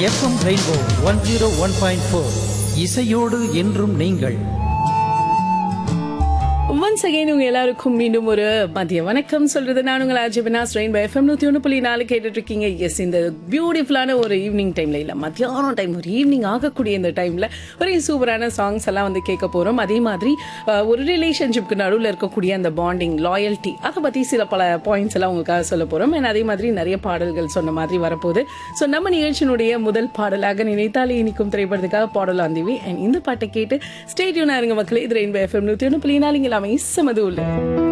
FM rainbow one zero one point four இசையோடு என்றும் நீங்கள் ஒன்ஸ் அகைன் உங்க எல்லாருக்கும் மீண்டும் ஒரு மதிய வணக்கம் சொல்றது நான் உங்கள் ஆஜிபினாஸ் ரெயின் பை எஃப்எம் நூத்தி ஒன்று புள்ளி நாலு கேட்டுட்டு இருக்கீங்க எஸ் இந்த பியூட்டிஃபுல்லான ஒரு ஈவினிங் டைம்ல இல்ல மத்தியானம் டைம் ஒரு ஈவினிங் ஆகக்கூடிய இந்த டைம்ல ஒரு சூப்பரான சாங்ஸ் எல்லாம் வந்து கேட்க போறோம் அதே மாதிரி அஹ், ஒரு ரிலேஷன்ஷிப்க்கு நடுவில் இருக்கக்கூடிய அந்த பாண்டிங் லாயல்ட்டி அதை பத்தி சில பல பாயிண்ட்ஸ் எல்லாம் உங்களுக்காக சொல்ல போறோம் and அதே மாதிரி நிறைய பாடல்கள் சொன்ன மாதிரி வரப்போகுது ஸோ நம்ம நிகழ்ச்சியினுடைய முதல் பாடலாக நினைத்தாலே இனிக்கும் திரைப்படத்துக்காக பாடல் ஆந்திவி அண்ட் இந்த பாட்டை கேட்டு ஸ்டேடியூனா இருங்க மக்களே இது ரெயின்போ எஃப்எம் நூத்தி ஒன்று புள்ளி நாலு இங்கே எல்லாமே சமது உள்ள